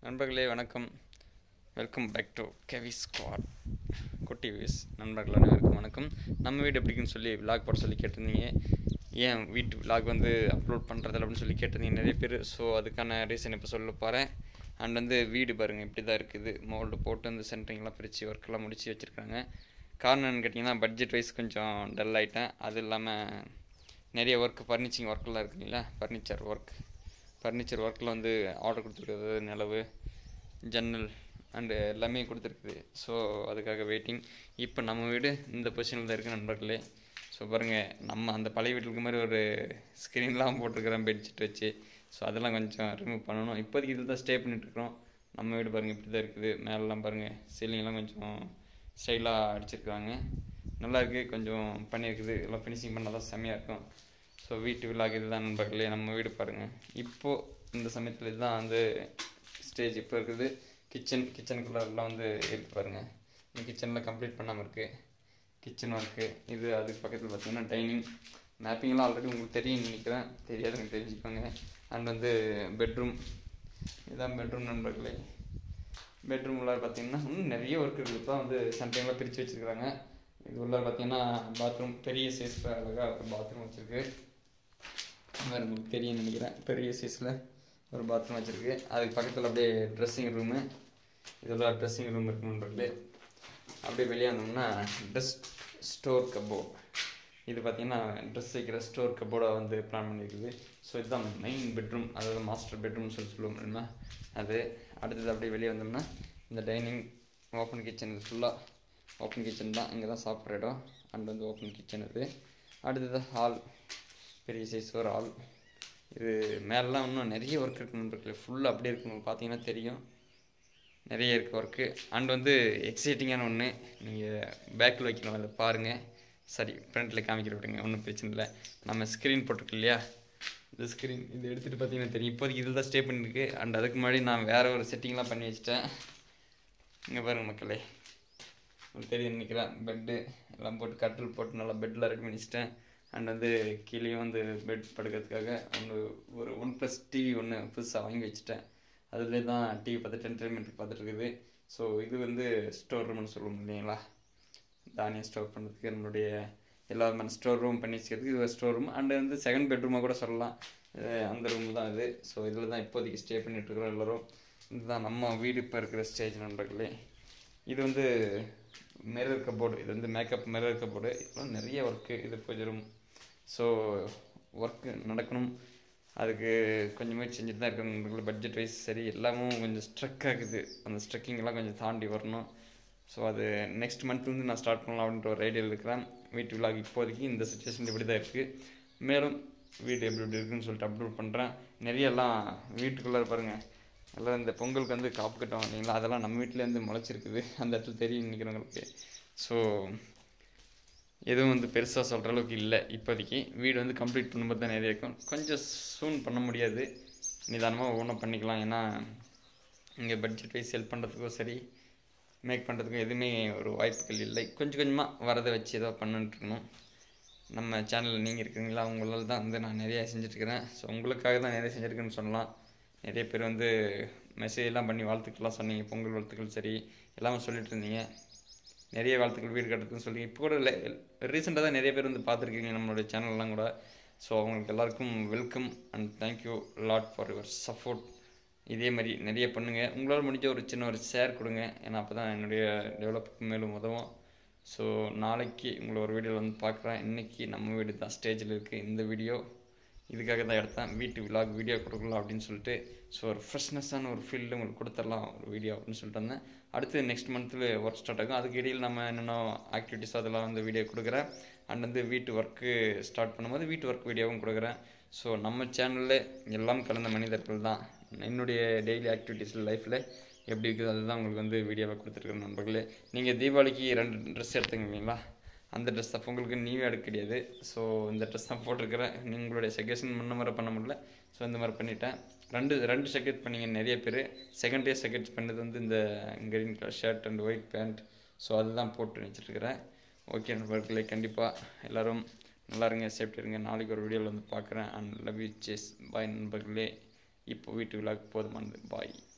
நண்பர்களே வணக்கம் welcome back to கெவி ஸ்குவாட் குட்டி வியூஸ் நண்பர்கள் அனைவருக்கும் வணக்கம் நம்ம வீடு எப்படிக்குன்னு சொல்லி விலாக் போட சொல்லி கேட்டிருந்தீங்க ஏன் வீட்டு விலாக் வந்து அப்லோட் பண்ணுறதில்ல அப்படின்னு சொல்லி கேட்டிருந்தீங்க நிறைய பேர் ஸோ அதுக்கான ரீசன் இப்போ சொல்ல போகிறேன் அண்ட் வந்து வீடு பாருங்கள் இப்படி தான் இருக்குது மோல்டு போட்டு வந்து சென்ட்ரிங்லாம் பிரித்து ஒர்க்கெல்லாம் முடித்து வச்சுருக்காங்க காரணம் என்னன்னு கேட்டிங்கன்னா பட்ஜெட் வைஸ் கொஞ்சம் டல் ஆகிட்டேன் அது இல்லாமல் நிறைய ஒர்க் ஃபர்னிச்சிங் ஒர்க்கெல்லாம் இருக்கு இல்லைங்களா ஃபர்னிச்சர் ஒர்க் ஃபர்னிச்சர் ஒர்க்கில் வந்து ஆர்டர் கொடுத்துருக்குறது நிலவு ஜன்னல் அண்டு எல்லாமே கொடுத்துருக்குது ஸோ அதுக்காக வெயிட்டிங் இப்போ நம்ம வீடு இந்த பொசிஷனில் தான் இருக்குது நண்பர்களே ஸோ பாருங்கள் நம்ம அந்த பழைய வீட்டுக்கு மாதிரி ஒரு ஸ்க்ரீன்லாம் போட்டிருக்கிறோம் பெட்ஷீட் வச்சு ஸோ அதெல்லாம் கொஞ்சம் ரிமூவ் பண்ணணும் இப்போதைக்கு இதில் தான் ஸ்டே பண்ணிட்டுருக்கோம் நம்ம வீடு பாருங்கள் இப்படி தான் இருக்குது மேலெலாம் பாருங்கள் சீலிங்லாம் கொஞ்சம் ஸ்டைலாக அடிச்சிருக்காங்க நல்லா இருக்குது கொஞ்சம் பண்ணியிருக்குது எல்லாம் ஃபினிஷிங் பண்ணால் தான் செம்மையாக இருக்கும் ஸோ வீட்டு விழாக்கு இதுதான் நண்பர்களே நம்ம வீடு பாருங்கள் இப்போது இந்த சமயத்தில் இதுதான் வந்து ஸ்டேஜ் இப்போ இருக்குது கிச்சன் கிச்சனுக்குள்ளெல்லாம் வந்து இருக்கு பாருங்கள் இந்த கிச்சனில் கம்ப்ளீட் பண்ணாமல் இருக்குது கிச்சன் ஒர்க்கு இது அதுக்கு பக்கத்தில் பார்த்தீங்கன்னா டைனிங் மேப்பிங்லாம் ஆல்ரெடி உங்களுக்கு தெரியும் நினைக்கிறேன் தெரியாதுங்க தெரிஞ்சுக்கோங்க அண்ட் வந்து பெட்ரூம் இதுதான் பெட்ரூம் நண்பர்களே பெட்ரூம் உள்ளார பார்த்தீங்கன்னா இன்னும் நிறைய ஒர்க் இருக்குது இப்போ வந்து சென்டரிங்லாம் பிரித்து வச்சுருக்காங்க இது உள்ளார பார்த்தீங்கன்னா பாத்ரூம் பெரிய சைஸில் அழகாக ஒரு பாத்ரூம் வச்சுருக்கு வேறு உங்களுக்கு தெரியும்னு நினைக்கிறேன் பெரிய சைஸில் ஒரு பாத்ரூம் வச்சுருக்கு அதுக்கு பக்கத்தில் அப்படியே ட்ரெஸ்ஸிங் ரூமு இதெல்லாம் ட்ரெஸ்ஸிங் ரூம் இருக்கு நண்பர்களே அப்படியே வெளியே வந்தோம்னா ட்ரெஸ் ஸ்டோர் கபோர்ட் இது பார்த்தீங்கன்னா ட்ரெஸ் வைக்கிற ஸ்டோர் கபோர்டாக வந்து பிளான் பண்ணியிருக்குது ஸோ இதுதான் மெயின் பெட்ரூம் அதாவது மாஸ்டர் பெட்ரூம் சொல்லி சொல்லுவோம் முடியுமா அது அடுத்தது அப்படியே வெளியே வந்தோம்னா இந்த டைனிங் ஓப்பன் கிச்சன் இது ஃபுல்லாக ஓப்பன் கிச்சன் தான் இங்கே தான் சாப்பிட்ற இடம் அண்ட் வந்து ஓப்பன் கிச்சன் இது அடுத்தது ஹால் பெரிய சைஸ் ஒரு ஹால் இது மேலெலாம் இன்னும் நிறைய ஒர்க் இருக்கு நண்பர்களே ஃபுல்லாக அப்படியே இருக்கு உங்களுக்கு பார்த்தீங்கன்னா தெரியும் நிறைய இருக்குது ஒர்க்கு அண்ட் வந்து எக்ஸைட்டிங்கான ஒன்று நீங்கள் பேக்கில் வைக்கலாம் அதை பாருங்கள் சரி ஃப்ரண்ட்டில் காமிக்கிற விடுங்க ஒன்றும் பிரச்சனை இல்லை நம்ம ஸ்க்ரீன் போட்டிருக்கு இல்லையா இந்த ஸ்க்ரீன் இது எடுத்துகிட்டு பார்த்தீங்கன்னா தெரியும் இப்போதைக்கு இதில் தான் ஸ்டே பண்ணிருக்கு அண்ட் அதுக்கு முன்னாடி நான் வேறு ஒரு செட்டிங்லாம் பண்ணி வச்சிட்டேன் இங்கே பாருங்க மக்களே உங்களுக்கு தெரியும் நினைக்கிறேன் பெட்டு எல்லாம் போட்டு கட்டில் போட்டு நல்லா பெட்டில் ரெடி பண்ணி வச்சிட்டேன் அண்ட் வந்து கீழேயும் வந்து பெட் படுக்கிறதுக்காக ஒன்று ஒரு ஒன் ப்ளஸ் டிவி ஒன்று புதுசாக வாங்கி வச்சுட்டேன் அதிலே தான் டிவி பார்த்துட்டு என்டர்டைன்மெண்ட் பார்த்துட்டு இருக்குது ஸோ இது வந்து ஸ்டோர் ரூம்னு சொல்லுவோம் இல்லைங்களா தானியம் ஸ்டோர் பண்ணுறதுக்கு நம்மளுடைய எல்லா விதமான ஸ்டோர் ரூம் பண்ணி வச்சுக்கிறதுக்கு இது ஒரு ஸ்டோர் ரூம் அண்டு வந்து செகண்ட் பெட்ரூமாக கூட சொல்லலாம் அஹ் அந்த ரூம் தான் இது ஸோ இதில் தான் இப்போதைக்கு ஸ்டே பண்ணிட்டு இருக்கிறோம் எல்லோரும் இதுதான் நம்ம வீடு இப்போ இருக்கிற ஸ்டேஜ் நண்பர்களே இது வந்து மிரர் கபோர்டு இது வந்து மேக்கப் மிரர் கபோர்டு இதெல்லாம் நிறைய ஒர்க்கு இது பூஜை ரூம் ஸோ ஒர்க்கு நடக்கணும் அதுக்கு கொஞ்சம் முயற்சி செஞ்சுட்டு தான் இருக்கணும் பட்ஜெட் வைஸ் சரி எல்லாமும் கொஞ்சம் ஸ்ட்ரக் ஆகுது அந்த ஸ்ட்ரக்கிங்லாம் கொஞ்சம் தாண்டி வரணும் ஸோ அது நெக்ஸ்ட் மந்த்லேருந்து நான் ஸ்டார்ட் பண்ணலாம் அப்படின்ற ஒரு ஐடியாவில் இருக்கிறேன் வீட்டு விழாக்கு இப்போதைக்கு இந்த சுச்சுவேஷன் இப்படி தான் இருக்குது மேலும் வீடு எப்படி எப்படி இருக்குன்னு சொல்லிட்டு அப்லோட் பண்ணுறேன் நிறைய எல்லாம் வீட்டுக்குள்ளே பாருங்கள் எல்லாம் இந்த பொங்கலுக்கு வந்து காப்பு கட்டம் இல்லைங்களா அதெல்லாம் நம்ம வீட்டிலேருந்து முளைச்சிருக்குது அந்த இடத்துல தெரியும் நினைக்கிறவங்களுக்கு ஸோ எதுவும் வந்து பெருசாக சொல்கிற அளவுக்கு இல்லை இப்போதைக்கு வீடு வந்து கம்ப்ளீட் பண்ணும்போது தான் நிறைய இருக்கும் கொஞ்சம் சூன் பண்ண முடியாது நிதானமாக ஒவ்வொன்றும் பண்ணிக்கலாம் ஏன்னா இங்கே பட்ஜெட் வைஸ் ஹெல்ப் பண்ணுறதுக்கும் சரி மேக் பண்ணுறதுக்கும் எதுவுமே ஒரு வாய்ப்புகள் இல்லை கொஞ்சம் கொஞ்சமாக வரதை வச்சு ஏதோ பண்ணிட்டு இருக்கணும் நம்ம சேனலில் நீங்கள் இருக்கிறீங்களா உங்களால் தான் வந்து நான் நிறையா செஞ்சுட்ருக்கிறேன் ஸோ உங்களுக்காக தான் நிறைய செஞ்சுருக்கேன்னு சொல்லலாம் நிறைய பேர் வந்து மெசேஜ்லாம் பண்ணி வாழ்த்துக்கள்லாம் சொன்னீங்க பொங்கல் வாழ்த்துக்கள் சரி எல்லாமே சொல்லிட்டு இருந்தீங்க நிறைய வாழ்த்துக்கள் வீடு கட்டுறதுன்னு சொல்லி இப்போ கூட இல்லை ரீசெண்டாக தான் நிறைய பேர் வந்து பார்த்துருக்கீங்க நம்மளுடைய சேனல்லாம் கூட ஸோ அவங்களுக்கு எல்லாருக்கும் welcome and thank you lot for your support இதே மாதிரி நிறைய பண்ணுங்கள் உங்களால் முடிஞ்ச ஒரு சின்ன ஒரு ஷேர் கொடுங்க ஏன்னா அப்போ தான் என்னுடைய டெவலப்புக்கு மேலும் உதவும் ஸோ நாளைக்கு உங்களை ஒரு வீடியோவில் வந்து பார்க்குறேன் இன்றைக்கி நம்ம வீடு தான் ஸ்டேஜில் இருக்குது இந்த வீடியோ இதுக்காக தான் எடுத்தேன் வீட்டு விலாக் வீடியோ கொடுக்கலாம் அப்படின்னு சொல்லிட்டு ஸோ ஒரு ஃப்ரெஷ்னஸான ஒரு ஃபீல்டு உங்களுக்கு கொடுத்துடலாம் ஒரு வீடியோ அப்படின்னு சொல்லிட்டு வந்தேன் அடுத்து நெக்ஸ்ட் மந்த்தில் ஒர்க் ஸ்டார்ட் ஆகும் அதுக்கு இடையில் நம்ம என்னென்ன ஆக்டிவிட்டிஸ் அதெல்லாம் வந்து வீடியோ கொடுக்குறேன் அண்ட் வந்து வீட்டு ஒர்க்கு ஸ்டார்ட் பண்ணும்போது வீட்டு ஒர்க் வீடியோவும் கொடுக்குறேன் ஸோ நம்ம சேனலில் எல்லாம் கலந்த மனிதர்கள் தான் என்னுடைய டெய்லி ஆக்டிவிட்டீஸ் லைஃப்பில் எப்படி இருக்குது அதுதான் உங்களுக்கு வந்து வீடியோவை கொடுத்துருக்குற நண்பர்களே நீங்கள் தீபாவளிக்கு ரெண்டு ட்ரெஸ் எடுத்துங்க இல்லைங்களா அந்த ட்ரெஸ் தான் உங்களுக்கு நீவே எடுக்க கிடையாது ஸோ இந்த ட்ரெஸ் தான் போட்டிருக்கிறேன் உங்களுடைய செகேஷன் முன்ன மாதிரி பண்ண முடியல ஸோ இந்த மாதிரி பண்ணிட்டேன் ரெண்டு ரெண்டு செகண்ட் பண்ணீங்க நிறைய பேர் செகண்ட் டே செகண்ட் பண்ணது வந்து இந்த green colour shirt and white pant so அதுதான் போட்டு வச்சுருக்கிறேன் ஓகே நண்பர்களே கண்டிப்பாக எல்லோரும் நல்லா இருங்க சேஃப்டி இருங்க நாளைக்கு ஒரு வீடியோவில் வந்து பார்க்குறேன் அண்ட் லவ் யூ சேஸ் பாய் நண்பர்களே இப்போ வீட்டு விழாக்கு போதுமானது பாய்